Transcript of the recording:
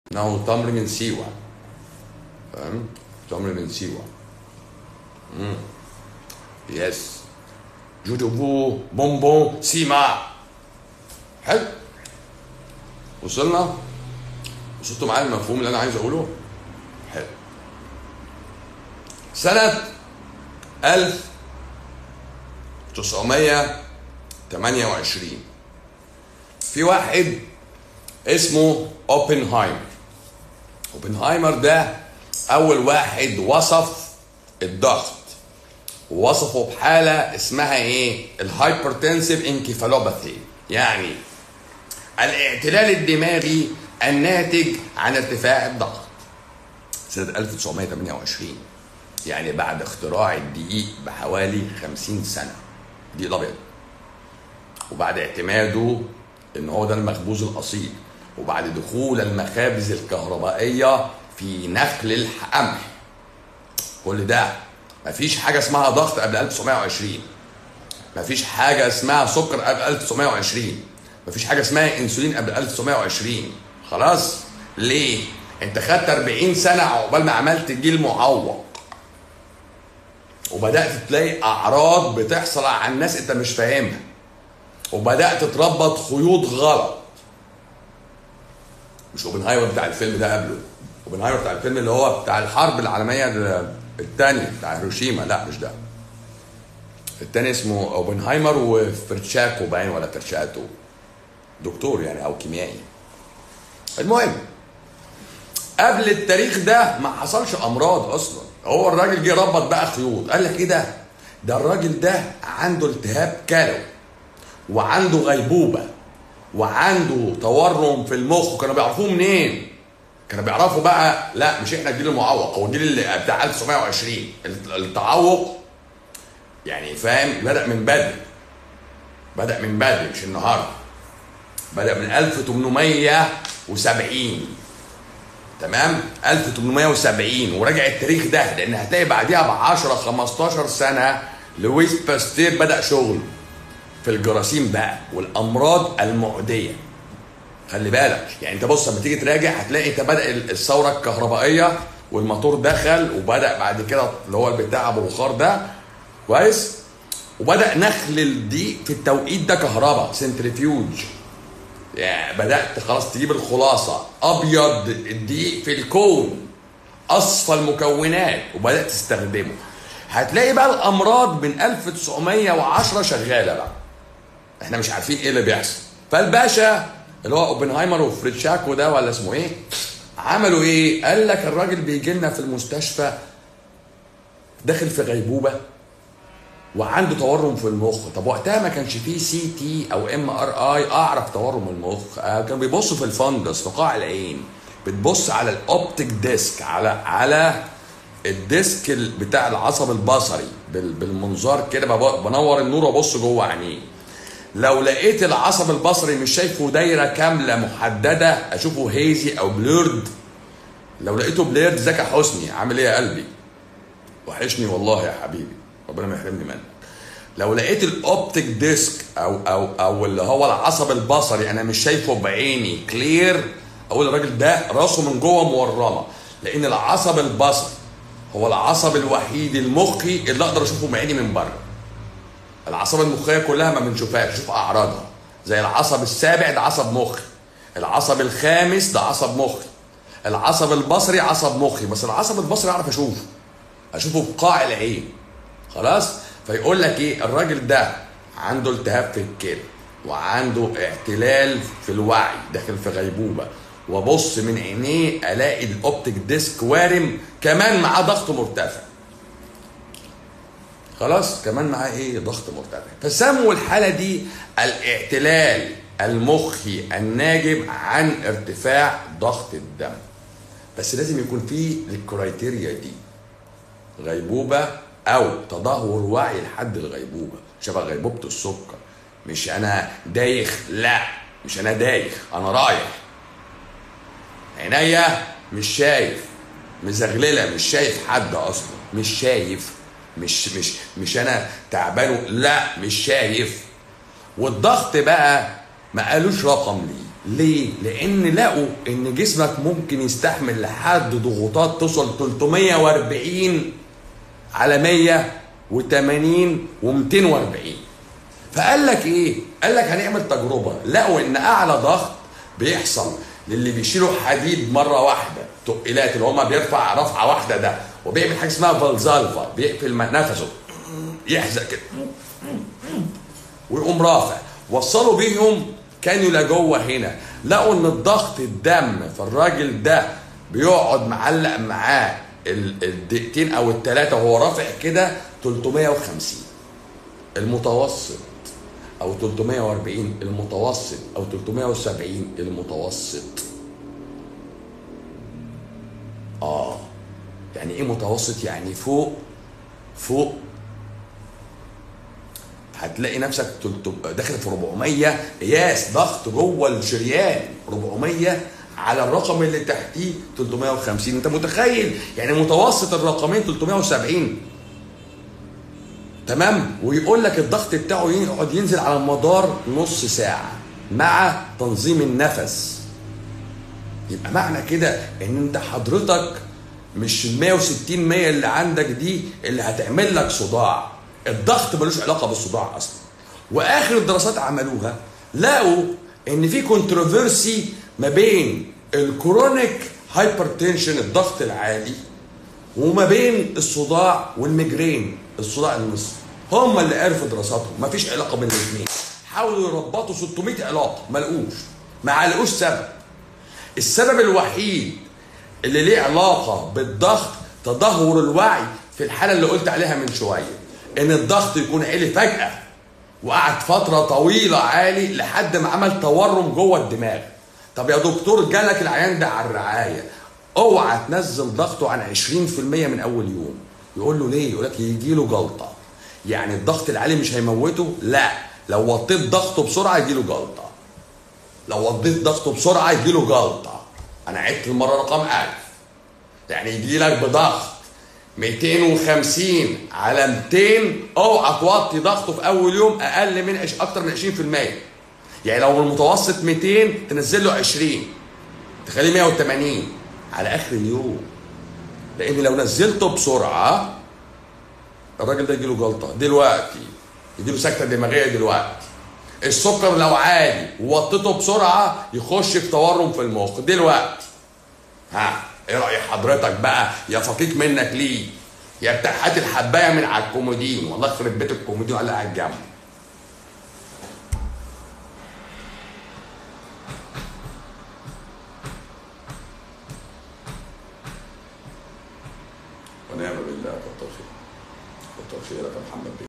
انه تمر من سيوه فاهم تمر من سيوه امم يس جوجوبو بونبون سيما حلو وصلنا وصلتوا معايا المفهوم اللي انا عايز اقوله حلو سنة 1928 في واحد اسمه اوبنهايمر اوبنهايمر ده اول واحد وصف الضغط ووصفه بحالة اسمها ايه الهايبرتنسيف انكيفالوباثي يعني الاعتلال الدماغي الناتج عن ارتفاع الضغط سنة 1928 يعني بعد اختراع الدقيق بحوالي 50 سنة دقيق الأبيض وبعد اعتماده ان هو ده المخبوز الاصيل وبعد دخول المخابز الكهربائيه في نقل القمح كل ده مفيش حاجه اسمها ضغط قبل 1920 مفيش حاجه اسمها سكر قبل 1920 مفيش حاجه اسمها انسولين قبل 1920 خلاص ليه انت خدت 40 سنه عقبال ما عملت جيل معوق وبدات تلاقي اعراض بتحصل على الناس انت مش فاهمها وبدات تربط خيوط غلط مش اوبنهايمر بتاع الفيلم ده قبله اوبنهايمر بتاع الفيلم اللي هو بتاع الحرب العالميه الثانيه بتاع هيروشيما لا مش ده الثاني اسمه اوبنهايمر وفرتشاكو باين ولا فرتشاتو دكتور يعني او كيميائي المهم قبل التاريخ ده ما حصلش امراض اصلا هو الراجل جه ربط بقى خيوط قال لك ايه ده ده الراجل ده عنده التهاب كلوي وعنده غيبوبه وعنده تورم في المخ كانوا بيعرفوه منين كانوا بيعرفوا بقى لا مش احنا الجيل المعوق هو الجيل اللي بتاع 1920 التعوق يعني فاهم بدا من بدري بدا من بدري مش النهارده بدا من 1870 تمام 1870 وراجع التاريخ ده لان هتلاقي بعديها ب 10 15 سنه لويس باستير بدا شغل في الجراثيم بقى والامراض المعديه خلي بالك يعني انت بص لما تيجي تراجع هتلاقي انت بدا الثوره الكهربائيه والموتور دخل وبدا بعد كده اللي هو البتاع ابو بخار ده كويس وبدا نخل الدقيق في التوقيت ده كهرباء سنتريفيوج يعني بدات خلاص تجيب الخلاصه ابيض الدقيق في الكون اصفى المكونات وبدات تستخدمه هتلاقي بقى الامراض من 1910 شغاله بقى احنا مش عارفين ايه اللي بيحصل فالباشا اللي هو اوبنهايمر وفريتشاكو ده ولا اسمه ايه عملوا ايه قال لك الراجل بيجي لنا في المستشفى داخل في غيبوبه وعنده تورم في المخ طب وقتها ما كانش فيه سي تي او ام ار اي اعرف تورم المخ آه كانوا بيبصوا في الفندس في قاع العين بتبص على الاوبتيك ديسك على على الديسك بتاع العصب البصري بالمنظار كده بنور النور وابص جوه عينيه لو لقيت العصب البصري مش شايفه دايره كامله محدده اشوفه هيزي او بليرد لو لقيته بليرد زكي حسني عامل ايه يا قلبي وحشني والله يا حبيبي ربنا ما يحرمني منك لو لقيت الاوبتيك ديسك او او او اللي هو العصب البصري انا مش شايفه بعيني كلير اقول الراجل ده راسه من جوه مورمه لان العصب البصري هو العصب الوحيد المخي اللي اقدر اشوفه بعيني من بره العصب المخيه كلها ما بنشوفهاش نشوف اعراضها زي العصب السابع ده عصب مخي العصب الخامس ده عصب مخي العصب البصري عصب مخي بس العصب البصري اعرف اشوفه اشوفه بقاع العين خلاص فيقول لك ايه الراجل ده عنده التهاب في الكلى وعنده اعتلال في الوعي داخل في غيبوبه وابص من عينيه الاقي الاوبتيك ديسك وارم كمان معاه ضغط مرتفع خلاص كمان معاه ايه ضغط مرتفع فسموا الحاله دي الاعتلال المخي الناجم عن ارتفاع ضغط الدم بس لازم يكون فيه الكرايتيريا دي غيبوبه او تدهور وعي لحد الغيبوبه شبه غيبوبه السكر مش انا دايخ لا مش انا دايخ انا رايح عينيا مش شايف مزغلله مش شايف حد اصلا مش شايف مش مش مش انا تعبان لا مش شايف والضغط بقى ما قالوش رقم ليه ليه؟ لأن لقوا إن جسمك ممكن يستحمل لحد ضغوطات توصل 340 على 180 و240 فقال لك ايه؟ قال لك هنعمل تجربه لقوا ان اعلى ضغط بيحصل للي بيشيلوا حديد مره واحده تقيلات اللي هما بيرفع رفعه واحده ده وبيعمل حاجه اسمها فالزالفا بيقفل نفسه يحزق كده ويقوم رافع وصلوا بيهم كانيولا جوه هنا لقوا ان الضغط الدم في الراجل ده بيقعد معلق معاه ال- الدقيقتين او الثلاثه وهو رافع كده 350 المتوسط او 340 المتوسط او 370 المتوسط اه يعني ايه متوسط يعني فوق فوق هتلاقي نفسك تلت- داخل في 400 قياس ضغط جوه الشريان 400 على الرقم اللي تحتيه 350 انت متخيل يعني متوسط الرقمين 370 تمام ويقول لك الضغط بتاعه يقعد ينزل على مدار نص ساعه مع تنظيم النفس يبقى معنى كده ان انت حضرتك مش ال 160 100 اللي عندك دي اللي هتعمل لك صداع الضغط ملوش علاقه بالصداع اصلا واخر الدراسات عملوها لقوا ان في كونتروفيرسي ما بين الكرونيك هايبرتنشن الضغط العالي وما بين الصداع والميجرين الصداع النصفي هم اللي عرفوا دراساتهم مفيش علاقه بين الاثنين حاولوا يربطوا 600 علاقه ما لقوش ما لقوش سبب السبب الوحيد اللي ليه علاقه بالضغط تدهور الوعي في الحاله اللي قلت عليها من شويه ان الضغط يكون عالي فجاه وقعد فتره طويله عالي لحد ما عمل تورم جوه الدماغ طب يا دكتور جالك العيان ده على الرعايه اوعى تنزل ضغطه عن 20% من اول يوم يقول له ليه يقول لك يجي له جلطه يعني الضغط العالي مش هيموته لا لو وطيت ضغطه بسرعه يجي له جلطه لو وطيت ضغطه بسرعه يجي له جلطه انا عدت المره رقم 1000 يعني يجي لك بضغط 250 على 200 اوعى توطي ضغطه في اول يوم اقل من عش- اكتر من 20% يعني لو المتوسط 200 تنزل له 20 تخليه 180 على اخر اليوم لان لو نزلته بسرعه الراجل ده يجيله جلطه دلوقتي يجيله سكته دماغيه دلوقتي السكر لو عالي ووطيته بسرعه يخش في تورم في المخ دلوقتي ها ايه راي حضرتك بقى يا فقيق منك ليه يا بتاع هات الحبايه من على الكومودين والله يخرب بيت الكومودين ولا على الجنب ونعم بالله كتر خيرك كتر خيرك يا محمد بيه